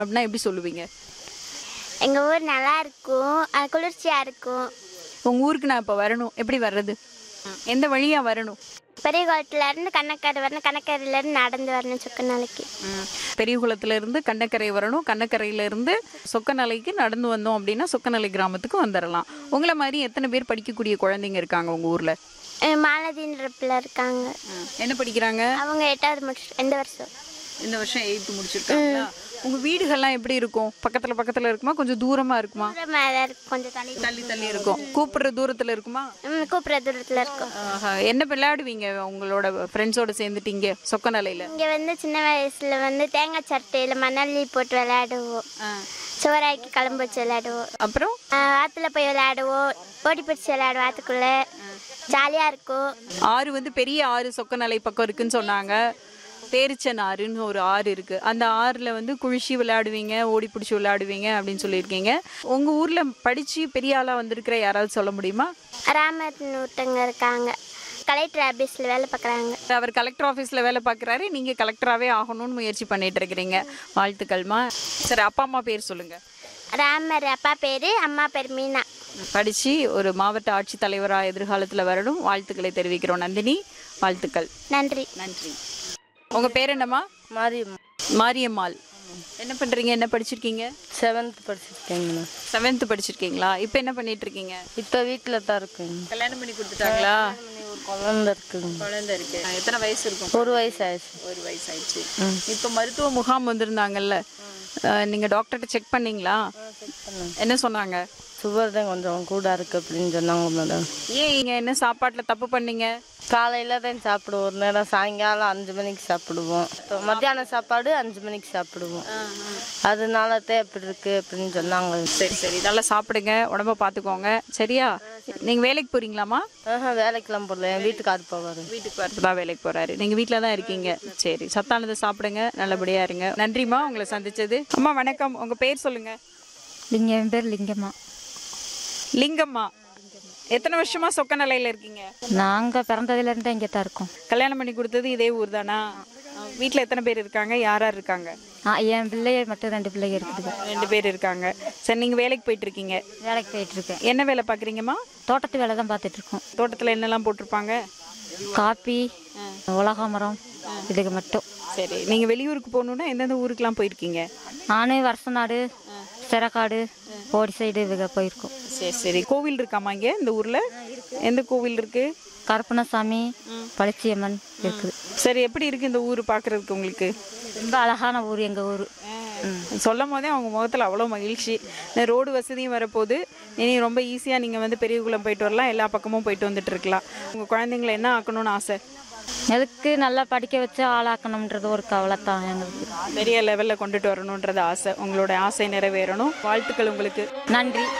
அப்படின்னா எப்படி சொல்லுவீங்க எங்கள் ஊர் நல்லா இருக்கும் அது குளிர்ச்சியாக இருக்கும் உங்க ஊருக்கு நான் இப்போ வரணும் எப்படி வர்றது எந்த வழியா வரணும் பெரிய குளத்துலேருந்து கண்ணக்கரை வரணும் கண்ணக்கரையிலேருந்து நடந்து வரணும் சொக்க நாளைக்கு பெரியகுளத்துல இருந்து கண்ணக்கரை வரணும் கண்ணக்கரையில இருந்து சொக்கநலைக்கு நடந்து வந்தோம் அப்படின்னா சொக்கநலை கிராமத்துக்கு வந்துடலாம் உங்களை மாதிரி எத்தனை பேர் படிக்கக்கூடிய குழந்தைங்க இருக்காங்க உங்க ஊர்ல மாலதின்ற பிள்ளை இருக்காங்க என்ன படிக்கிறாங்க அவங்க எட்டாவது முடிச்சு எந்த வருஷம் இந்த வருஷம் எயித்து முடிச்சிருக்காங்களா உங்க வீடுகள்லாம் எப்படி இருக்கும் பக்கத்துல பக்கத்துல இருக்குமா கொஞ்சம் தூரமா இருக்குமா தூரமாக தான் இருக்கும் கொஞ்சம் தள்ளி தள்ளி தள்ளி இருக்கும் கூப்பிடுற தூரத்துல இருக்குமா ம் கூப்பிட்ற தூரத்தில் இருக்கும் ஆஹா. என்ன விளையாடுவீங்க உங்களோட ஃப்ரெண்ட்ஸோட சேர்ந்துட்டீங்க சொக்கநலையில இங்கே வந்து சின்ன வயசில் வந்து தேங்காய் சட்டையில் மணல்லி போட்டு விளையாடுவோம் சோறாக்கி கிளம்பு வச்சு விளையாடுவோம் அப்புறம் ஆஹ் ஆத்துல போய் விளையாடுவோம் ஓடி பிடிச்சி விளையாடுவோம் ஆத்துக்குள்ளே ஜாலியாக இருக்கும் ஆறு வந்து பெரிய ஆறு சொக்கநலை பக்கம் இருக்குன்னு சொன்னாங்க பேரிச்சன் ஆறுன்னு ஒரு ஆறு இருக்கு அந்த ஆறுல வந்து குளிச்சு விளையாடுவீங்க ஓடி பிடிச்சி விளையாடுவீங்க அப்படின்னு சொல்லியிருக்கீங்க உங்க ஊர்ல படிச்சு பெரிய ஆளா வந்திருக்கிற யாராவது சொல்ல முடியுமா ராமர் ஒருத்தங்க இருக்காங்க கலெக்டர் ஆஃபீஸில் வேலை பார்க்குறாங்க அவர் கலெக்டர் ஆஃபீஸில் வேலை பார்க்குறாரு நீங்கள் கலெக்டராகவே ஆகணும்னு முயற்சி பண்ணிட்டு இருக்கிறீங்க வாழ்த்துக்கள்மா சரி அப்பா அம்மா பேர் சொல்லுங்க ராமர் அப்பா பேர் அம்மா பேர் மீனா படித்து ஒரு மாவட்ட ஆட்சித்தலைவராக எதிர்காலத்தில் வரணும் வாழ்த்துக்களை தெரிவிக்கிறோம் நந்தினி வாழ்த்துக்கள் நன்றி நன்றி உங்கள் பேர் என்னம்மா மாரியம் மாரியம்மாள் என்ன பண்ணுறீங்க என்ன படிச்சிருக்கீங்க செவன்த் படிச்சிருக்கேங்கண்ணா செவன்த்து படிச்சிருக்கீங்களா இப்போ என்ன பண்ணிட்டு இருக்கீங்க இப்போ வீட்டில் தான் இருக்குங்க கல்யாணம் பண்ணி கொடுத்துட்டாங்களா ஒரு குழந்த இருக்குங்க குழந்தை இருக்கு எத்தனை வயசு இருக்கும் ஒரு வயசு ஆயிடுச்சு ஒரு வயசு ஆயிடுச்சு இப்போ மருத்துவ முகாம் வந்திருந்தாங்கல்ல அஹ், நீங்க டாக்டர்கிட்ட செக் பண்ணீங்களா என்ன சொன்னாங்க சுகர் தான் கொஞ்சம் கூட இருக்கு அப்படின்னு சொன்னாங்க மேடம் ஏன் நீங்க என்ன சாப்பாட்டுல தப்பு பண்ணீங்க காலையில தான் சாப்பிடுவோம் ஒரு நேரம் சாயங்காலம் அஞ்சு மணிக்கு சாப்பிடுவோம் இப்போ மத்தியான சாப்பாடு அஞ்சு மணிக்கு சாப்பிடுவோம் அதனால தான் எப்படி இருக்கு அப்படின்னு சொன்னாங்க சரி சரி நல்லா சாப்பிடுங்க உடம்ப பார்த்துக்கோங்க சரியா நீங்க வேலைக்கு போறீங்களாமா ஆஹா வேலைக்கெல்லாம் போடல என் வீட்டுக்காரு போவார் வீட்டுக்கு வரது தான் வேலைக்கு போறாரு நீங்க வீட்டில் தான் இருக்கீங்க சரி சத்தானதை சாப்பிடுங்க நல்லபடியா இருங்க நன்றிம்மா உங்களை சந்திச்சது அம்மா வணக்கம் உங்க பேர் சொல்லுங்க லிங்கம் என் பேர் லிங்கம்மா லிங்கம்மா எத்தனை வருஷமா சொக்கநிலையில இருக்கீங்க நாங்கள் பிறந்ததுலேருந்து இங்கே தான் இருக்கோம் கல்யாணம் பண்ணி கொடுத்தது இதே ஊர் தானா வீட்டில் எத்தனை பேர் இருக்காங்க யார் யார் இருக்காங்க ஆ என் பிள்ளைய மட்டும் ரெண்டு பிள்ளைங்க இருக்குது ரெண்டு பேர் இருக்காங்க சரி நீங்கள் வேலைக்கு போயிட்டு இருக்கீங்க வேலைக்கு போயிட்டுருக்கேன் என்ன வேலை பார்க்குறீங்கம்மா தோட்டத்து வேலை தான் பார்த்துட்ருக்கோம் தோட்டத்தில் என்னெல்லாம் போட்டிருப்பாங்க காப்பி உலகாமரம் இதுக்கு மட்டும் சரி நீங்கள் வெளியூருக்கு போகணுன்னா எந்தெந்த ஊருக்குலாம் போயிருக்கீங்க நானும் வருஷ நாடு சிறக்காடு போடி சைடு இவங்க போயிருக்கோம் சரி சரி கோவில் இருக்காமா இங்கே இந்த ஊரில் எந்த கோவில் இருக்கு கருப்பணசாமி பளிச்சியம்மன் இருக்குது சரி எப்படி இருக்கு இந்த ஊர் பார்க்குறதுக்கு உங்களுக்கு ரொம்ப அழகான ஊர் எங்கள் ஊர் சொல்லும் போதே அவங்க முகத்தில் அவ்வளோ மகிழ்ச்சி இந்த ரோடு வசதியும் வரப்போகுது இனி ரொம்ப ஈஸியாக நீங்கள் வந்து பெரியகுளம் போயிட்டு வரலாம் எல்லா பக்கமும் போயிட்டு வந்துட்டு இருக்கலாம் உங்கள் குழந்தைங்களை என்ன ஆக்கணும்னு ஆசை எதுக்கு நல்லா படிக்க வச்சு ஆளாக்கணுன்றது ஒரு கவலை தான் எங்களுக்கு பெரிய லெவலில் கொண்டுட்டு வரணுன்றது ஆசை உங்களோட ஆசை நிறைவேறணும் வாழ்த்துக்கள் உங்களுக்கு நன்றி